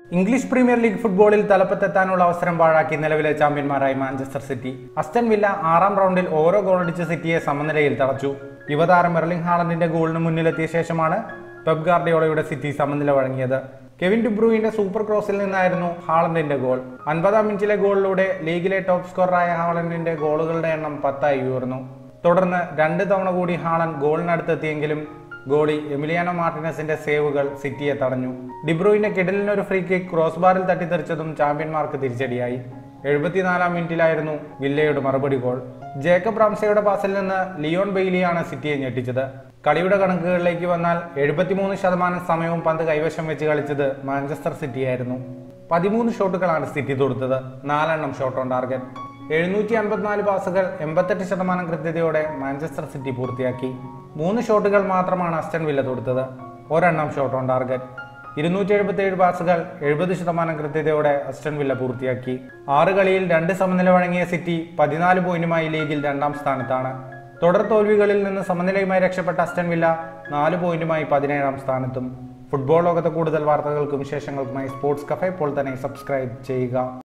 English premier league ഫുട്ബോളിൽ തലപ്പത്തെത്താനുള്ള അവസരം പാഴാക്കി നിലവിലെ ചാമ്പ്യന്മാരായി മാഞ്ചസ്റ്റർ സിറ്റി അസ്റ്റൻ വില്ല ആറാം റൗണ്ടിൽ ഓരോ ഗോളടിച്ച് സിറ്റിയെ സമനിലയിൽ തളച്ചു യുവതാരം എർലിംഗ് ഹാളണ്ടിന്റെ ഗോളിന് മുന്നിലെത്തിയ ശേഷമാണ് പെപ് ഗാർഡിയോളയുടെ സിറ്റി സമനില വഴങ്ങിയത് കെവിൻ ഡിബ്രൂയിന്റെ സൂപ്പർ ക്രോസിൽ നിന്നായിരുന്നു ഹാളണ്ടിന്റെ ഗോൾ അൻപതാം മിനിറ്റിലെ ഗോളിലൂടെ ലീഗിലെ ടോപ്പ് സ്കോററായ ഹാളണ്ടിന്റെ ഗോളുകളുടെ എണ്ണം പത്തായി ഉയർന്നു തുടർന്ന് രണ്ട് തവണ കൂടി ഹാളൻ ഗോളിനടുത്തെത്തിയെങ്കിലും ഗോളി എമിലിയാനോ മാർട്ടിനസിന്റെ സേവുകൾ സിറ്റിയെ തടഞ്ഞു ഡിബ്രൂയിന്റെ കിടലിനൊരു ഫ്രീ കിക്ക് ക്രോസ് ബാറിൽ തട്ടിത്തെറിച്ചതും ചാമ്പ്യന്മാർക്ക് തിരിച്ചടിയായി എഴുപത്തിനാലാം മിനിറ്റിലായിരുന്നു വില്ലയുടെ മറുപടി ഗോൾ ജേക്കബ് റാംസയുടെ പാസിൽ നിന്ന് ലിയോൺ ബെയ്ലിയാണ് സിറ്റിയെ ഞെട്ടിച്ചത് കളിയുടെ കണക്കുകളിലേക്ക് വന്നാൽ എഴുപത്തിമൂന്ന് ശതമാനം സമയവും പന്ത് കൈവശം വെച്ച് കളിച്ചത് മാഞ്ചസ്റ്റർ സിറ്റിയായിരുന്നു പതിമൂന്ന് ഷോട്ടുകളാണ് സിറ്റി തൊടുത്തത് നാലെണ്ണം ഷോട്ട് ഓൺ ടാർഗറ്റ് എഴുന്നൂറ്റി അൻപത്തിനാല് പാസുകൾ എൺപത്തെട്ട് ശതമാനം കൃത്യതയോടെ മാഞ്ചസ്റ്റർ സിറ്റി പൂർത്തിയാക്കി മൂന്ന് ഷോട്ടുകൾ മാത്രമാണ് അസ്റ്റൺ വില്ല തൊടുത്തത് ഒരെണ്ണം ഷോട്ട് ഓൺ ടാർഗറ്റ് ഇരുന്നൂറ്റി എഴുപത്തി ഏഴ് പാസുകൾ എഴുപത് ശതമാനം കൃത്യതയോടെ അസ്റ്റൺ വില്ല പൂർത്തിയാക്കി ആറ് കളിയിൽ രണ്ട് സമനില വഴങ്ങിയ സിറ്റി പതിനാല് പോയിന്റുമായി ലീഗിൽ രണ്ടാം സ്ഥാനത്താണ് തുടർ തോൽവികളിൽ നിന്ന് സമനിലയുമായി രക്ഷപ്പെട്ട അസ്റ്റൺ വില്ല നാല് പോയിന്റുമായി പതിനേഴാം സ്ഥാനത്തും ഫുട്ബോൾ ലോകത്തെ കൂടുതൽ വാർത്തകൾക്കും വിശേഷങ്ങൾക്കുമായി സ്പോർട്സ് കഫേ ഇപ്പോൾ തന്നെ സബ്സ്ക്രൈബ് ചെയ്യുക